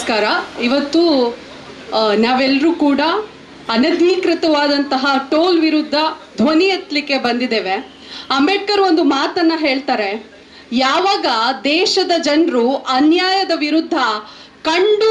ನಮಸ್ಕಾರ ಇವತ್ತು ಆ, ನಾವೆಲ್ಲರೂ ಕೂಡ ಅನಧಿಕೃತವಾದಂತಹ ಟೋಲ್ ವಿರುದ್ಧ ಧ್ವನಿ ಎತ್ತಲಿಕ್ಕೆ ಬಂದಿದ್ದೇವೆ ಅಂಬೇಡ್ಕರ್ ಒಂದು ಮಾತನ್ನ ಹೇಳ್ತಾರೆ ಯಾವಾಗ ದೇಶದ ಜನರು ಅನ್ಯಾಯದ ವಿರುದ್ಧ ಕಂಡು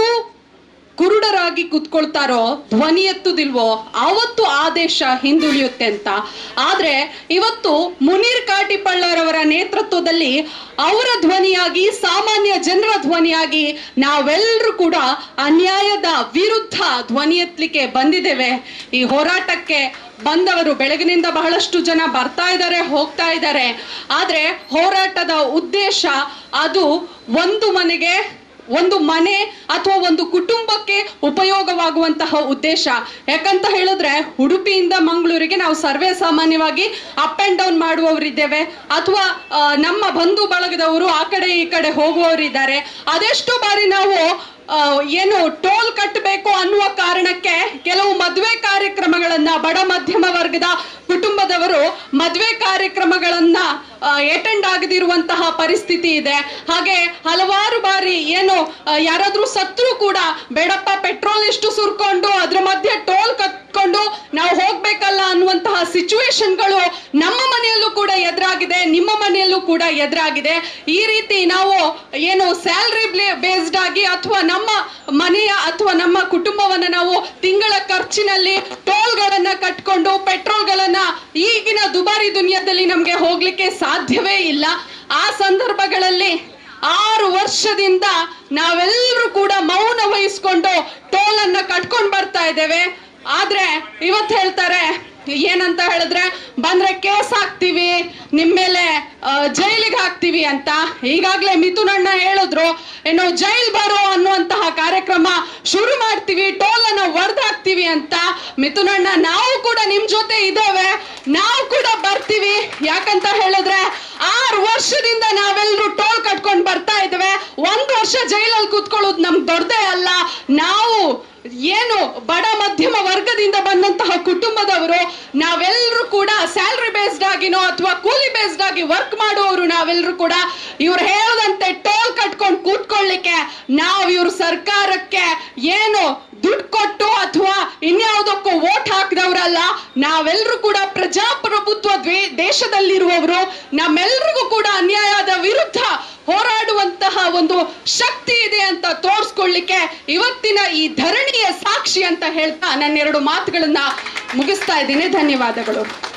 ಕುರುಡರಾಗಿ ಕುತ್ಕೊಳ್ತಾರೋ ಧ್ವನಿ ಎತ್ತುದಿಲ್ವೋ ಆವತ್ತು ಆ ದೇಶ ಹಿಂದುಳಿಯುತ್ತೆ ಅಂತ ಆದ್ರೆ ಇವತ್ತು ಮುನೀರ್ ಕಾಟಿಪಳ್ಳರವರ ನೇತೃತ್ವದಲ್ಲಿ ಅವರ ಧ್ವನಿಯಾಗಿ ಸಾಮಾನ್ಯ ಜನರ ಧ್ವನಿಯಾಗಿ ನಾವೆಲ್ಲರೂ ಕೂಡ ಅನ್ಯಾಯದ ವಿರುದ್ಧ ಧ್ವನಿ ಎತ್ತಲಿಕ್ಕೆ ಬಂದಿದ್ದೇವೆ ಈ ಹೋರಾಟಕ್ಕೆ ಬಂದವರು ಬೆಳಗಿನಿಂದ ಬಹಳಷ್ಟು ಜನ ಬರ್ತಾ ಇದ್ದಾರೆ ಹೋಗ್ತಾ ಇದ್ದಾರೆ ಆದ್ರೆ ಹೋರಾಟದ ಉದ್ದೇಶ ಅದು ಒಂದು ಮನೆಗೆ ಒಂದು ಮನೆ ಅಥವಾ ಒಂದು ಕುಟುಂಬಕ್ಕೆ ಉಪಯೋಗವಾಗುವಂತಹ ಉದ್ದೇಶ ಯಾಕಂತ ಹೇಳಿದ್ರೆ ಉಡುಪಿಯಿಂದ ಮಂಗಳೂರಿಗೆ ನಾವು ಸರ್ವೇ ಸಾಮಾನ್ಯವಾಗಿ ಅಪ್ ಅಂಡ್ ಡೌನ್ ಮಾಡುವವರಿದ್ದೇವೆ ಅಥವಾ ಆ, ನಮ್ಮ ಬಂಧು ಬಳಗದವರು ಆ ಕಡೆ ಈ ಕಡೆ ಹೋಗುವವರಿದ್ದಾರೆ ಅದೆಷ್ಟು ಬಾರಿ ನಾವು ಆ, ಏನು ಟೋಲ್ ಕಟ್ಟಬೇಕು ಅನ್ನುವ ಕಾರಣಕ್ಕೆ ಕೆಲವು ಮದುವೆ ಕಾರ್ಯಕ್ರಮಗಳನ್ನ ಬಡ ಮಧ್ಯಮ ವರ್ಗದ ಕುಟುಂಬದವರು ಮದುವೆ ಕಾರ್ಯಕ್ರಮಗಳನ್ನ ಅಟೆಂಡ್ ಆಗದಿರುವಂತಹ ಪರಿಸ್ಥಿತಿ ಇದೆ ಹಾಗೆ ಹಲವಾರು ಬಾರಿ ಏನು ಆ, ಯಾರಾದ್ರೂ ಸತ್ರು ಕೂಡ ಬೇಡಪ್ಪ ಪೆಟ್ರೋಲ್ ಇಷ್ಟು ಸುರ್ಕೊಂಡು ಅದ್ರ ಮಧ್ಯೆ ಟೋಲ್ ಕಟ್ಕೊಂಡು ನಾವು ಹೋಗ್ಬೇಕಲ್ಲ ಅನ್ನುವಂತಹ ಸಿಚುವೇಶನ್ಗಳು ನಮ್ಮ ಮನೆಯಲ್ಲೂ ಕೂಡ ಎದುರಾಗಿದೆ ನಿಮ್ಮ ಮನೆಯಲ್ಲೂ ಕೂಡ ಎದುರಾಗಿದೆ ಈ ರೀತಿ ನಾವು ಏನು ಸ್ಯಾಲ್ರಿ ಬೇಸ್ಡ್ ಆಗಿ ಅಥವಾ ನಮ್ಮ ಮನೆಯ ಅಥವಾ ನಮ್ಮ ಕುಟುಂಬವನ್ನ ನಾವು ತಿಂಗಳ ಖರ್ಚಿನಲ್ಲಿ ಟೋಲ್ಗಳನ್ನ ಕಟ್ಕೊಂಡು ಪೆಟ್ರೋಲ್ಗಳನ್ನ ಈಗಿನ ದುಬಾರಿ ದುನಿಯಾದಲ್ಲಿ ನಮ್ಗೆ ಹೋಗ್ಲಿಕ್ಕೆ ಸಾಧ್ಯವೇ ಇಲ್ಲ ಆ ಸಂದರ್ಭಗಳಲ್ಲಿ ಆರು ವರ್ಷದಿಂದ ನಾವೆಲ್ಲರೂ ಕೂಡ ಮೌನ ವಹಿಸ್ಕೊಂಡು ಟೋಲ್ ಅನ್ನ ಕಟ್ಕೊಂಡು ಬರ್ತಾ ಇದ್ದೇವೆ ಆದ್ರೆ ಇವತ್ತು ಹೇಳ್ತಾರೆ ಏನಂತ ಹೇಳಿದ್ರೆ ಬಂದ್ರೆ ಕೇಸ್ ಹಾಕ್ತಿವಿ ನಿಮ್ ಮೇಲೆ ಆ, ಜೈಲಿಗೆ ಹಾಕ್ತಿವಿ ಅಂತ ಈಗಾಗ್ಲೇ ಮಿಥುನ್ ಅಣ್ಣ ಹೇಳಿದ್ರು ಏನು ಜೈಲ್ ಬರೋ ಅನ್ನುವಂತಹ ಕಾರ್ಯಕ್ರಮ ಶುರು ಮಾಡ್ತೀವಿ ಟೋಲ್ ಅನ್ನ ಒಡೆದು ಹಾಕ್ತಿವಿ ಅಂತ ಮಿಥುನ್ ಅಣ್ಣ ನಾವು ಕೂಡ ನಿಮ್ ಜೊತೆ ಇದ್ದೇವೆ ನಾವು ಕೂಡ ಬರ್ತೀವಿ ಯಾಕಂತ ಹೇಳಿದ್ರೆ ಆರು ವರ್ಷದಿಂದ ನಾವೆಲ್ಲರೂ ಟೋಲ್ ಕಟ್ಕೊಂಡು ಬರ್ತಾ ಇದ್ದೇವೆ ಒಂದ್ ವರ್ಷ ಜೈಲಲ್ಲಿ ಕೂತ್ಕೊಳ್ಳೋದು ನಮ್ಗೆ ದೊಡ್ಡದೇ ಅಲ್ಲ ನಾವು ಏನು ಬಡ ಮಧ್ಯಮ ವರ್ಗದಿಂದ ಬಂದಂತಹ ಕುಟುಂಬದವರು ನಾವೆಲ್ಲರೂ ಕೂಡ ಸ್ಯಾಲ್ರಿ ಬೇಸ್ಡ್ ಆಗಿನೋ ಅಥವಾ ಕೂಲಿ ಬೇಸ್ಡ್ ಆಗಿ ವರ್ಕ್ ಮಾಡುವವರು ನಾವೆಲ್ಲರೂ ಕೂಡ ಇವ್ರು ಹೇಳದಂತೆ ಟೋಲ್ ಕಟ್ಕೊಂಡು ಕೂತ್ಕೊಳ್ಳಿಕ್ಕೆ ನಾವು ಇವ್ರ ಸರ್ಕಾರಕ್ಕೆ ಏನು ದುಡ್ಡು ಕೊಟ್ಟು ಅಥವಾ ಇನ್ಯಾವುದಕ್ಕೂ ವೋಟ್ ಹಾಕಿದವರಲ್ಲ ನಾವೆಲ್ಲರೂ ಕೂಡ ಪ್ರಜಾಪ್ರಭುತ್ವ ದ್ವೇ ದೇಶದಲ್ಲಿರುವವರು ನಮ್ಮೆಲ್ರಿಗೂ ಕೂಡ ಅನ್ಯಾಯದ ವಿರುದ್ಧ ಹೋರಾಡುವಂತಹ ಒಂದು ಶಕ್ತಿ ಇದೆ ಅಂತ ತೋರಿಸ್ಕೊಳ್ಳಿಕ್ಕೆ ಇವತ್ತಿನ ಈ ಧರಣಿಯ ಸಾಕ್ಷಿ ಅಂತ ಹೇಳ್ತಾ ನನ್ನೆರಡು ಮಾತುಗಳನ್ನ ಮುಗಿಸ್ತಾ ಇದ್ದೀನಿ ಧನ್ಯವಾದಗಳು